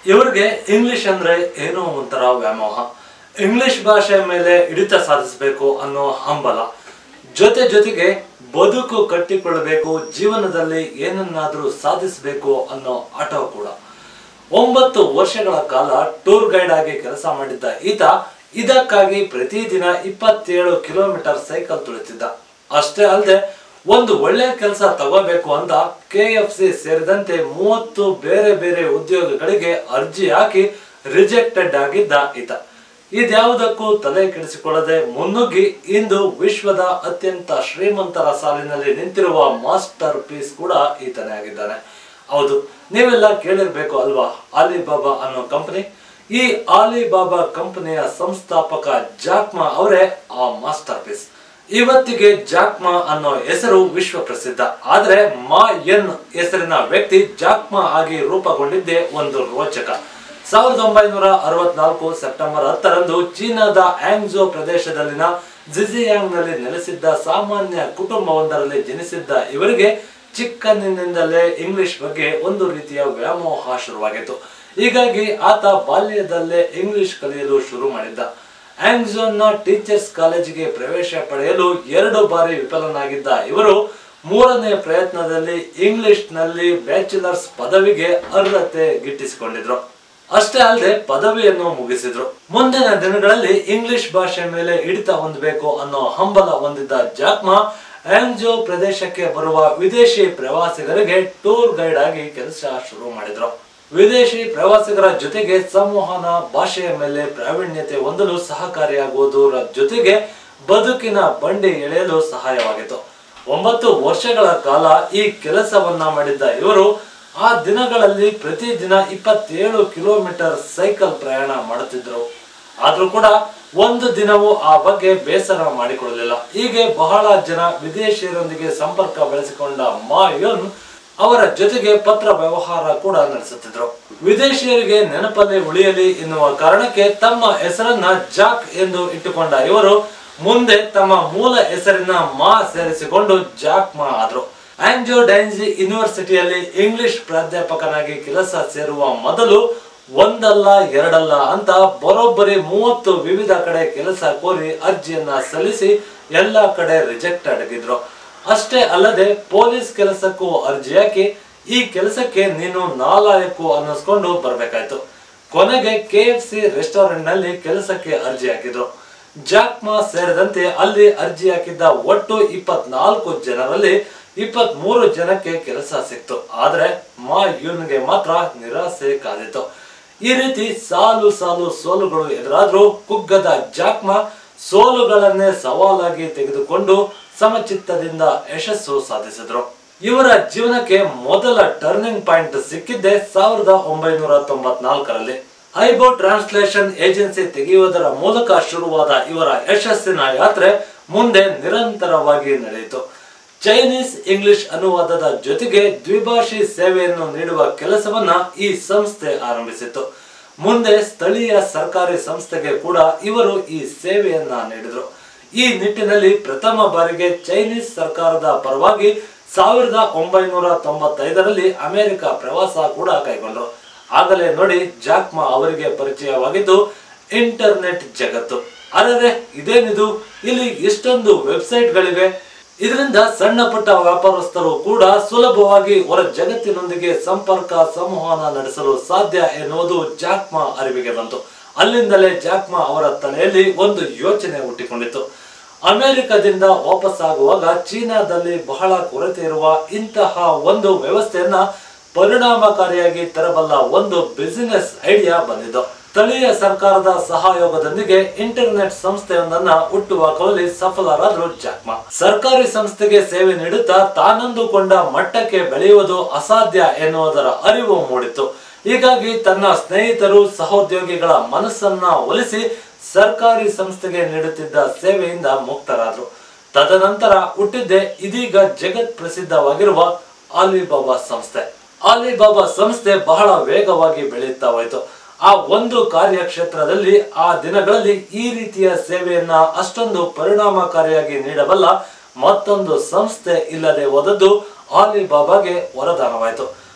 ಇವ್ರಿಗೆ ಇಂಗ್ಲಿಷ್ ಅಂದ್ರೆ ಏನೋ ಒಂಥರ ವ್ಯಾಮೋಹ ಇಂಗ್ಲಿಷ್ ಭಾಷೆ ಮೇಲೆ ಹಿಡಿತ ಸಾಧಿಸಬೇಕು ಅನ್ನೋ ಹಂಬಲ ಜೊತೆ ಜೊತೆಗೆ ಬದುಕು ಕಟ್ಟಿಕೊಳ್ಳಬೇಕು ಜೀವನದಲ್ಲಿ ಏನನ್ನಾದ್ರೂ ಸಾಧಿಸಬೇಕು ಅನ್ನೋ ಆಟೋ ಕೂಡ ಒಂಬತ್ತು ವರ್ಷಗಳ ಕಾಲ ಟೂರ್ ಗೈಡ್ ಆಗಿ ಕೆಲಸ ಮಾಡಿದ್ದ ಈತ ಇದಕ್ಕಾಗಿ ಪ್ರತಿದಿನ ಇಪ್ಪತ್ತೇಳು ಕಿಲೋಮೀಟರ್ ಸೈಕಲ್ ತುಳಿತಿದ್ದ ಅಷ್ಟೇ ಅಲ್ಲದೆ ಒಂದು ಒಳ್ಳೆ ಕೆಲಸ ತಗೋಬೇಕು ಅಂತ ಕೆ ಎಫ್ ಸಿ ಸೇರಿದಂತೆ ಮೂವತ್ತು ಬೇರೆ ಬೇರೆ ಉದ್ಯೋಗಗಳಿಗೆ ಅರ್ಜಿ ಹಾಕಿ ರಿಜೆಕ್ಟೆಡ್ ಆಗಿದ್ದ ಈತ ಇದ್ಯಾವುದಕ್ಕೂ ತಲೆ ಕೆಡಿಸಿಕೊಳ್ಳದೆ ಮುನ್ನುಗ್ಗಿ ಇಂದು ವಿಶ್ವದ ಅತ್ಯಂತ ಶ್ರೀಮಂತರ ಸಾಲಿನಲ್ಲಿ ನಿಂತಿರುವ ಮಾಸ್ಟರ್ ಪೀಸ್ ಕೂಡ ಈತನೇ ಆಗಿದ್ದಾನೆ ಹೌದು ನೀವೆಲ್ಲ ಕೇಳಿರ್ಬೇಕು ಅಲ್ವಾ ಆಲಿಬಾಬಾ ಅನ್ನೋ ಕಂಪನಿ ಈ ಆಲಿಬಾಬಾ ಕಂಪನಿಯ ಸಂಸ್ಥಾಪಕ ಜಾಕ್ಮಾ ಅವರೇ ಆ ಮಾಸ್ಟರ್ ಪೀಸ್ ಇವತ್ತಿಗೆ ಜಾಕ್ಮಾ ಅನ್ನೋ ಹೆಸರು ವಿಶ್ವ ಪ್ರಸಿದ್ಧ ಆದ್ರೆ ಮಾ ಎನ್ ಹೆಸರಿನ ವ್ಯಕ್ತಿ ಜಾಕ್ಮಾ ಆಗಿ ರೂಪುಗೊಂಡಿದ್ದೇ ಒಂದು ರೋಚಕ ಸಾವಿರದ ಒಂಬೈನೂರ ಅರವತ್ನಾಲ್ಕು ಸೆಪ್ಟೆಂಬರ್ ಹತ್ತರಂದು ಚೀನಾದ ಆಂಗ್ಜೋ ಪ್ರದೇಶದಲ್ಲಿನ ಜಿಜಿಯಾಂಗ್ ನಲ್ಲಿ ನೆಲೆಸಿದ್ದ ಸಾಮಾನ್ಯ ಕುಟುಂಬವೊಂದರಲ್ಲಿ ಜನಿಸಿದ್ದ ಇವರಿಗೆ ಚಿಕ್ಕಂದಿನಿಂದಲೇ ಇಂಗ್ಲಿಷ್ ಬಗ್ಗೆ ಒಂದು ರೀತಿಯ ವ್ಯಾಮೋಹ ಶುರುವಾಗಿತ್ತು ಹೀಗಾಗಿ ಆತ ಬಾಲ್ಯದಲ್ಲೇ ಇಂಗ್ಲಿಷ್ ಕಲಿಯಲು ಶುರು ಮಾಡಿದ್ದ ಆಂಗ್ಜೋನ್ನ ಟೀಚರ್ಸ್ ಕಾಲೇಜಿಗೆ ಪ್ರವೇಶ ಪಡೆಯಲು ಎರಡು ಬಾರಿ ವಿಫಲನಾಗಿದ್ದ ಇವರು ಮೂರನೇ ಪ್ರಯತ್ನದಲ್ಲಿ ಇಂಗ್ಲಿಷ್ ನಲ್ಲಿ ಬ್ಯಾಚುಲರ್ಸ್ ಪದವಿಗೆ ಅರ್ಹತೆ ಗಿಟ್ಟಿಸಿಕೊಂಡಿದ್ರು ಅಷ್ಟೇ ಅಲ್ಲದೆ ಪದವಿಯನ್ನು ಮುಗಿಸಿದ್ರು ಮುಂದಿನ ದಿನಗಳಲ್ಲಿ ಇಂಗ್ಲಿಷ್ ಭಾಷೆ ಮೇಲೆ ಹಿಡಿತ ಹೊಂದಬೇಕು ಅನ್ನೋ ಹಂಬಲ ಹೊಂದಿದ್ದ ಜಾಕ್ಮಾ ಆಂಗ್ಜೋ ಪ್ರದೇಶಕ್ಕೆ ಬರುವ ವಿದೇಶಿ ಪ್ರವಾಸಿಗರಿಗೆ ಟೂರ್ ಗೈಡ್ ಆಗಿ ಕೆಲಸ ಶುರು ಮಾಡಿದ್ರು ವಿದೇಶಿ ಪ್ರವಾಸಿಗರ ಜೊತೆಗೆ ಸಂವಹನ ಭಾಷೆಯ ಮೇಲೆ ಪ್ರಾವೀಣ್ಯತೆ ಹೊಂದಲು ಸಹಕಾರಿಯಾಗುವುದರ ಜೊತೆಗೆ ಬದುಕಿನ ಬಂಡಿ ಎಳೆಯಲು ಸಹಾಯವಾಗಿತ್ತು ಒಂಬತ್ತು ವರ್ಷಗಳ ಕಾಲ ಈ ಕೆಲಸವನ್ನ ಮಾಡಿದ್ದ ಇವರು ಆ ದಿನಗಳಲ್ಲಿ ಪ್ರತಿದಿನ ಇಪ್ಪತ್ತೇಳು ಕಿಲೋಮೀಟರ್ ಸೈಕಲ್ ಪ್ರಯಾಣ ಮಾಡುತ್ತಿದ್ರು ಆದ್ರೂ ಕೂಡ ಒಂದು ದಿನವೂ ಆ ಬಗ್ಗೆ ಬೇಸರ ಮಾಡಿಕೊಳ್ಳಲಿಲ್ಲ ಹೀಗೆ ಬಹಳ ಜನ ವಿದೇಶಿಯರೊಂದಿಗೆ ಸಂಪರ್ಕ ಬೆಳೆಸಿಕೊಂಡ ಮಾಯುನ್ ಅವರ ಜೊತೆಗೆ ಪತ್ರ ವ್ಯವಹಾರ ಕೂಡ ನಡೆಸುತ್ತಿದ್ರು ವಿದೇಶಿಯರಿಗೆ ನೆನಪಲ್ಲಿ ಉಳಿಯಲಿ ಎನ್ನುವ ಕಾರಣಕ್ಕೆ ತಮ್ಮ ಹೆಸರನ್ನ ಜಾಕ್ ಎಂದು ಇಟ್ಟುಕೊಂಡ ಇವರು ಮುಂದೆ ತಮ್ಮ ಮೂಲ ಹೆಸರಿನ ಮಾ ಸೇರಿಸಿಕೊಂಡು ಜಾಕ್ ಮಾ ಆದ್ರು ಆಂಜೋ ಡೈನ್ಸಿ ಯೂನಿವರ್ಸಿಟಿಯಲ್ಲಿ ಇಂಗ್ಲಿಷ್ ಪ್ರಾಧ್ಯಾಪಕನಾಗಿ ಕೆಲಸ ಸೇರುವ ಮೊದಲು ಒಂದಲ್ಲ ಎರಡಲ್ಲ ಅಂತ ಬರೋಬ್ಬರಿ ಮೂವತ್ತು ವಿವಿಧ ಕಡೆ ಕೆಲಸ ಕೋರಿ ಅರ್ಜಿಯನ್ನ ಸಲ್ಲಿಸಿ ಎಲ್ಲ ಕಡೆ ರಿಜೆಕ್ಟ್ ಆಗಿದ್ರು ಅಷ್ಟೇ ಅಲ್ಲದೆ ಪೊಲೀಸ್ ಕೆಲಸಕ್ಕೂ ಅರ್ಜಿ ಹಾಕಿ ಈ ಕೆಲಸಕ್ಕೆ ನೀನು ನಾಲಾಯಕು ಅನ್ನಿಸ್ಕೊಂಡು ಬರ್ಬೇಕಾಯ್ತು ಕೊನೆಗೆ ಕೆ ಎಫ್ ಸಿ ರೆಸ್ಟೋರೆಂಟ್ ನಲ್ಲಿ ಕೆಲಸಕ್ಕೆ ಅರ್ಜಿ ಹಾಕಿದ್ರು ಜಾಕ್ಮಾ ಸೇರಿದಂತೆ ಅಲ್ಲಿ ಅರ್ಜಿ ಹಾಕಿದ್ದ ಒಟ್ಟು ಇಪ್ಪತ್ನಾಲ್ಕು ಜನರಲ್ಲಿ ಇಪ್ಪತ್ತ್ ಮೂರು ಜನಕ್ಕೆ ಕೆಲಸ ಸಿಕ್ತು ಆದ್ರೆ ಮಾ ಯೂನ್ಗೆ ಮಾತ್ರ ನಿರಾಸೆ ಕಾದಿತ್ತು ಈ ರೀತಿ ಸಾಲು ಸಾಲು ಸೋಲುಗಳು ಎದುರಾದ್ರೂ ಕುಗ್ಗದ ಜಾಕ್ಮಾ ಸೋಲುಗಳನ್ನೇ ಸವಾಲಾಗಿ ತೆಗೆದುಕೊಂಡು ಸಮಚಿತ್ತದಿಂದ ಯಶಸ್ಸು ಸಾಧಿಸಿದ್ರು ಇವರ ಜೀವನಕ್ಕೆ ಮೊದಲ ಟರ್ನಿಂಗ್ ಪಾಯಿಂಟ್ ಸಿಕ್ಕಿದ್ದೆ ಸಾವಿರದ ಒಂಬೈನೂರ ತೊಂಬತ್ನಾಲ್ಕರಲ್ಲಿ ಐಬೋ ಟ್ರಾನ್ಸ್ಲೇಷನ್ ಏಜೆನ್ಸಿ ತೆಗೆಯುವುದರ ಮೂಲಕ ಶುರುವಾದ ಇವರ ಯಶಸ್ಸಿನ ಯಾತ್ರೆ ಮುಂದೆ ನಿರಂತರವಾಗಿ ನಡೆಯಿತು ಚೈನೀಸ್ ಇಂಗ್ಲಿಷ್ ಅನುವಾದದ ಜೊತೆಗೆ ದ್ವಿಭಾಷಿ ಸೇವೆಯನ್ನು ನೀಡುವ ಕೆಲಸವನ್ನ ಈ ಸಂಸ್ಥೆ ಆರಂಭಿಸಿತು ಮುಂದೆ ಸ್ಥಳೀಯ ಸರ್ಕಾರಿ ಸಂಸ್ಥೆಗೆ ಕೂಡ ಇವರು ಈ ಸೇವೆಯನ್ನ ನೀಡಿದರು ಈ ನಿಟ್ಟಿನಲ್ಲಿ ಪ್ರಥಮ ಬಾರಿಗೆ ಚೈನೀಸ್ ಸರ್ಕಾರದ ಪರವಾಗಿ ಸಾವಿರದ ಒಂಬೈನೂರ ತೊಂಬತ್ತೈದರಲ್ಲಿ ಅಮೆರಿಕ ಪ್ರವಾಸ ಕೂಡ ಕೈಗೊಂಡರು ಆಗಲೇ ನೋಡಿ ಜಾಕ್ಮಾ ಅವರಿಗೆ ಪರಿಚಯವಾಗಿದ್ದು ಇಂಟರ್ನೆಟ್ ಜಗತ್ತು ಆದರೆ ಇದೇನಿದು ಇಲ್ಲಿ ಎಷ್ಟೊಂದು ವೆಬ್ಸೈಟ್ಗಳಿವೆ ಇದರಿಂದ ಸಣ್ಣ ಪುಟ್ಟ ವ್ಯಾಪಾರಸ್ಥರು ಕೂಡ ಸುಲಭವಾಗಿ ಹೊರ ಜಗತ್ತಿನೊಂದಿಗೆ ಸಂಪರ್ಕ ಸಂವಹನ ನಡೆಸಲು ಸಾಧ್ಯ ಎನ್ನುವುದು ಜಾಕ್ಮಾ ಅರಿವಿಗೆ ಬಂತು ಅಲ್ಲಿಂದಲೇ ಜಾಕ್ಮಾ ಅವರ ತಲೆಯಲ್ಲಿ ಒಂದು ಯೋಚನೆ ಹುಟ್ಟಿಕೊಂಡಿತು ಅಮೆರಿಕದಿಂದ ವಾಪಸ್ಸಾಗುವಾಗ ಚೀನಾದಲ್ಲಿ ಬಹಳ ಕೊರತೆ ಇರುವ ಇಂತಹ ಒಂದು ವ್ಯವಸ್ಥೆಯನ್ನ ಪರಿಣಾಮಕಾರಿಯಾಗಿ ತರಬಲ್ಲ ಒಂದು ಬಿಸಿನೆಸ್ ಐಡಿಯಾ ಬಂದಿದ್ದು ಸ್ಥಳೀಯ ಸರ್ಕಾರದ ಸಹಯೋಗದೊಂದಿಗೆ ಇಂಟರ್ನೆಟ್ ಸಂಸ್ಥೆಯೊಂದನ್ನ ಹುಟ್ಟುಹಾಕುವಲ್ಲಿ ಸಫಲರಾದ್ರು ಜಾಕ್ಮಾ ಸರ್ಕಾರಿ ಸಂಸ್ಥೆಗೆ ಸೇವೆ ನೀಡುತ್ತಾ ತಾನಂದುಕೊಂಡ ಮಟ್ಟಕ್ಕೆ ಬೆಳೆಯುವುದು ಅಸಾಧ್ಯ ಎನ್ನುವುದರ ಅರಿವು ಮೂಡಿತು ಹೀಗಾಗಿ ತನ್ನ ಸ್ನೇಹಿತರು ಸಹೋದ್ಯೋಗಿಗಳ ಮನಸ್ಸನ್ನ ಒಲಿಸಿ ಸರ್ಕಾರಿ ಸಂಸ್ಥೆಗೆ ನೀಡುತ್ತಿದ್ದ ಸೇವೆಯಿಂದ ಮುಕ್ತರಾದ್ರು ತದನಂತರ ಹುಟ್ಟಿದ್ದೆ ಇದೀಗ ಜಗತ್ ಪ್ರಸಿದ್ಧವಾಗಿರುವ ಆಲಿಬಾಬಾ ಸಂಸ್ಥೆ ಆಲಿಬಾಬಾ ಸಂಸ್ಥೆ ಬಹಳ ವೇಗವಾಗಿ ಬೆಳೆಯುತ್ತಾ ಹೋಯಿತು ಆ ಒಂದು ಕಾರ್ಯಕ್ಷೇತ್ರದಲ್ಲಿ ಆ ದಿನಗಳಲ್ಲಿ ಈ ರೀತಿಯ ಸೇವೆಯನ್ನ ಅಷ್ಟೊಂದು ಪರಿಣಾಮಕಾರಿಯಾಗಿ ನೀಡಬಲ್ಲ ಮತ್ತೊಂದು ಸಂಸ್ಥೆ ಇಲ್ಲದೆ ಹೋದದ್ದು ಆಲಿಬಾಬಾಗೆ ವರದಾನವಾಯಿತು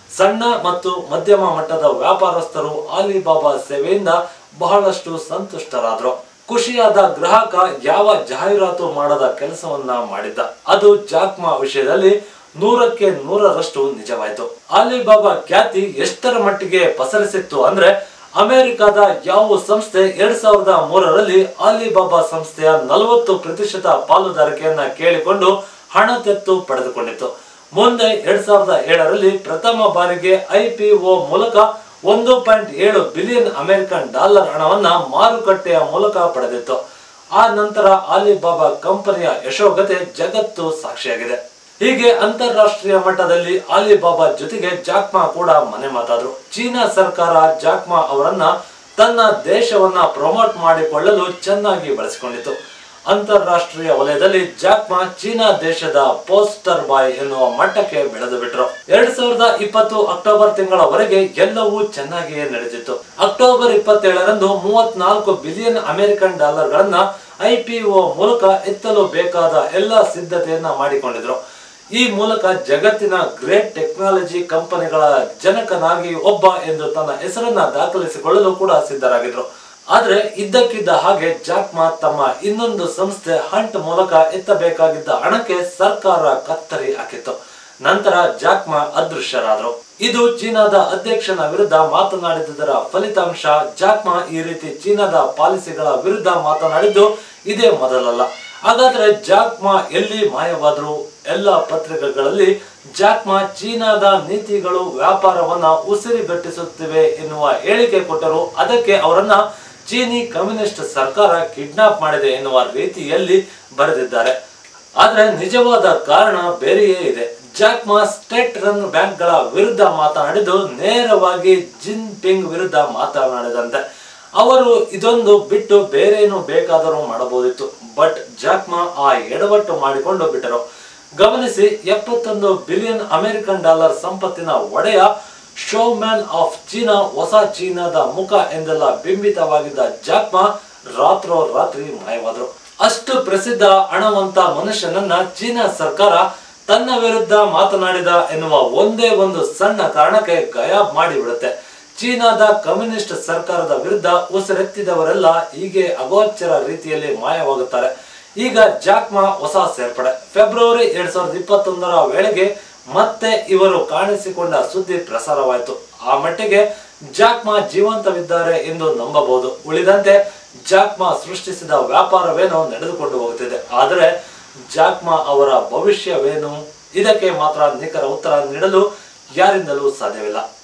ಸಣ್ಣ ಮತ್ತು ಮಧ್ಯಮ ಮಟ್ಟದ ವ್ಯಾಪಾರಸ್ಥರು ಅಲಿಬಾಬಾ ಸೇವೆಯಿಂದ ಬಹಳಷ್ಟು ಸಂತುಷ್ಟರಾದ್ರು ಖುಷಿಯಾದ ಗ್ರಾಹಕ ಯಾವ ಜಾಹೀರಾತು ಮಾಡದ ಕೆಲಸವನ್ನ ಮಾಡಿದ್ದ ಅದು ಜಾಕ್ಮಾ ವಿಷಯದಲ್ಲಿ ನೂರಕ್ಕೆ ನೂರರಷ್ಟು ನಿಜವಾಯಿತು ಅಲಿಬಾಬಾ ಖ್ಯಾತಿ ಎಷ್ಟರ ಮಟ್ಟಿಗೆ ಪಸರಿಸಿತ್ತು ಅಂದ್ರೆ ಅಮೆರಿಕದ ಯಾವ ಸಂಸ್ಥೆ ಎರಡ್ ಸಾವಿರದ ಮೂರರಲ್ಲಿ ಅಲಿಬಾಬಾ ಸಂಸ್ಥೆಯ ನಲವತ್ತು ಪ್ರತಿಶತ ಪಾಲುದಾರಿಕೆಯನ್ನ ಕೇಳಿಕೊಂಡು ಹಣ ತೆತ್ತು ಪಡೆದುಕೊಂಡಿತ್ತು ಮುಂದೆ ಎರಡ್ ಸಾವಿರದ ಏಳರಲ್ಲಿ ಪ್ರಥಮ ಬಾರಿಗೆ ಐಪಿಒ ಮೂಲಕ ಒಂದು ಪಾಯಿಂಟ್ ಏಳು ಬಿಲಿಯನ್ ಅಮೆರಿಕನ್ ಡಾಲರ್ ಹಣವನ್ನ ಮಾರುಕಟ್ಟೆಯ ಮೂಲಕ ಪಡೆದಿತ್ತು ಆ ನಂತರ ಅಲಿಬಾಬಾ ಕಂಪನಿಯ ಯಶೋಗತೆ ಜಗತ್ತು ಸಾಕ್ಷಿಯಾಗಿದೆ ಹೀಗೆ ಅಂತಾರಾಷ್ಟ್ರೀಯ ಮಟ್ಟದಲ್ಲಿ ಅಲಿಬಾಬಾ ಜೊತೆಗೆ ಜಾಕ್ಮಾ ಕೂಡ ಮನೆ ಮಾತಾದ್ರು ಚೀನಾ ಸರ್ಕಾರ ಜಾಕ್ಮಾ ಅವರನ್ನ ತನ್ನ ದೇಶವನ್ನ ಪ್ರಮೋಟ್ ಮಾಡಿಕೊಳ್ಳಲು ಚೆನ್ನಾಗಿ ಬಳಸಿಕೊಂಡಿತು ಅಂತಾರಾಷ್ಟ್ರೀಯ ವಲಯದಲ್ಲಿ ಜಾಕ್ಮಾ ಚೀನಾ ದೇಶದ ಪೋಸ್ಟರ್ ಬಾಯ್ ಎನ್ನುವ ಮಟ್ಟಕ್ಕೆ ಬೆಳೆದು ಬಿಟ್ರು ಎರಡ್ ಸಾವಿರದ ಇಪ್ಪತ್ತು ಅಕ್ಟೋಬರ್ ತಿಂಗಳವರೆಗೆ ಎಲ್ಲವೂ ಚೆನ್ನಾಗಿಯೇ ನಡೆದಿತ್ತು ಅಕ್ಟೋಬರ್ ಇಪ್ಪತ್ತೇಳರಂದು ಮೂವತ್ನಾಲ್ಕು ಬಿಲಿಯನ್ ಅಮೆರಿಕನ್ ಡಾಲರ್ಗಳನ್ನ ಐಪಿಒ ಮೂಲಕ ಎತ್ತಲು ಬೇಕಾದ ಎಲ್ಲ ಸಿದ್ಧತೆಯನ್ನ ಮಾಡಿಕೊಂಡಿದ್ರು ಈ ಮೂಲಕ ಜಗತ್ತಿನ ಗ್ರೇಟ್ ಟೆಕ್ನಾಲಜಿ ಕಂಪನಿಗಳ ಜನಕನಾಗಿ ಒಬ್ಬ ಎಂದು ತನ್ನ ಹೆಸರನ್ನ ದಾಖಲಿಸಿಕೊಳ್ಳಲು ಕೂಡ ಸಿದ್ಧರಾಗಿದ್ರು ಆದ್ರೆ ಇದ್ದಕ್ಕಿದ್ದ ಹಾಗೆ ಜಾಕ್ಮಾ ತಮ್ಮ ಇನ್ನೊಂದು ಸಂಸ್ಥೆ ಹಂಟ್ ಮೂಲಕ ಎತ್ತಬೇಕಾಗಿದ್ದ ಹಣಕ್ಕೆ ಸರ್ಕಾರ ಕತ್ತರಿ ಹಾಕಿತ್ತು ನಂತರ ಜಾಕ್ಮಾ ಅದೃಶ್ಯರಾದ್ರು ಇದು ಚೀನಾದ ಅಧ್ಯಕ್ಷನ ವಿರುದ್ಧ ಮಾತನಾಡಿದುದರ ಫಲಿತಾಂಶ ಜಾಕ್ಮಾ ಈ ರೀತಿ ಚೀನಾದ ಪಾಲಿಸಿಗಳ ವಿರುದ್ಧ ಮಾತನಾಡಿದ್ದು ಇದೇ ಮೊದಲಲ್ಲ ಹಾಗಾದ್ರೆ ಜಾಕ್ಮಾ ಎಲ್ಲಿ ಮಾಯವಾದ್ರು ಎಲ್ಲ ಪತ್ರಿಕೆಗಳಲ್ಲಿ ಜಾಕ್ಮಾ ಚೀನಾದ ನೀತಿಗಳು ವ್ಯಾಪಾರವನ್ನ ಉಸಿರುಗಟ್ಟಿಸುತ್ತಿವೆ ಎನ್ನುವ ಹೇಳಿಕೆ ಕೊಟ್ಟರು ಅದಕ್ಕೆ ಅವರನ್ನ ಚೀನಿ ಕಮ್ಯುನಿಸ್ಟ್ ಸರ್ಕಾರ ಕಿಡ್ನಾಪ್ ಮಾಡಿದೆ ಎನ್ನುವ ರೀತಿಯಲ್ಲಿ ಬರೆದಿದ್ದಾರೆ ಆದ್ರೆ ನಿಜವಾದ ಕಾರಣ ಬೇರೆಯೇ ಇದೆ ಜಾಕ್ಮಾ ಸ್ಟೇಟ್ ರನ್ ಬ್ಯಾಂಕ್ಗಳ ವಿರುದ್ಧ ಮಾತನಾಡಿದ್ದು ನೇರವಾಗಿ ಜಿನ್ ಪಿಂಗ್ ವಿರುದ್ಧ ಮಾತನಾಡಿದಂತೆ ಅವರು ಇದೊಂದು ಬಿಟ್ಟು ಬೇರೇನು ಬೇಕಾದರೂ ಮಾಡಬಹುದಿತ್ತು ಬಟ್ ಜಾಕ್ಮಾ ಆ ಎಡವಟ್ಟು ಮಾಡಿಕೊಂಡು ಬಿಟ್ಟರು ಗಮನಿಸಿ ಎಪ್ಪತ್ತೊಂದು ಬಿಲಿಯನ್ ಅಮೆರಿಕನ್ ಡಾಲರ್ ಸಂಪತ್ತಿನ ಒಡೆಯ ಶೋಮ್ಯಾನ್ ಆಫ್ ಚೀನಾ ಹೊಸ ಚೀನಾದ ಮುಖ ಎಂದೆಲ್ಲ ಬಿಂಬಿತವಾಗಿದ್ದ ಜಾಕ್ಮಾ ರಾತ್ರೋ ರಾತ್ರಿ ಮಾಯವಾದ್ರು ಅಷ್ಟು ಪ್ರಸಿದ್ಧ ಹಣವಂತ ಮನುಷ್ಯನನ್ನ ಚೀನಾ ಸರ್ಕಾರ ತನ್ನ ವಿರುದ್ಧ ಮಾತನಾಡಿದ ಎನ್ನುವ ಒಂದೇ ಒಂದು ಸಣ್ಣ ಕಾರಣಕ್ಕೆ ಗಯಾಬ್ ಮಾಡಿಬಿಡುತ್ತೆ ಚೀನಾದ ಕಮ್ಯುನಿಸ್ಟ್ ಸರ್ಕಾರದ ವಿರುದ್ಧ ಉಸಿರೆತ್ತಿದವರೆಲ್ಲ ಹೀಗೆ ಅಗೋಚರ ರೀತಿಯಲ್ಲಿ ಮಾಯವಾಗುತ್ತಾರೆ ಈಗ ಜಾಕ್ಮಾ ಹೊಸ ಸೇರ್ಪಡೆ ಫೆಬ್ರವರಿ ಎರಡ್ ಸಾವಿರದ ಇಪ್ಪತ್ತೊಂದರ ವೇಳೆಗೆ ಮತ್ತೆ ಇವರು ಕಾಣಿಸಿಕೊಂಡ ಸುದ್ದಿ ಪ್ರಸಾರವಾಯಿತು ಆ ಮಟ್ಟಿಗೆ ಜಾಕ್ಮಾ ಜೀವಂತವಿದ್ದಾರೆ ಎಂದು ನಂಬಬಹುದು ಉಳಿದಂತೆ ಜಾಕ್ಮಾ ಸೃಷ್ಟಿಸಿದ ವ್ಯಾಪಾರವೇನೋ ನಡೆದುಕೊಂಡು ಹೋಗುತ್ತಿದೆ ಆದರೆ ಜಾಕ್ಮಾ ಅವರ ಭವಿಷ್ಯವೇನು ಇದಕ್ಕೆ ಮಾತ್ರ ನಿಖರ ಉತ್ತರ ನೀಡಲು ಯಾರಿಂದಲೂ ಸಾಧ್ಯವಿಲ್ಲ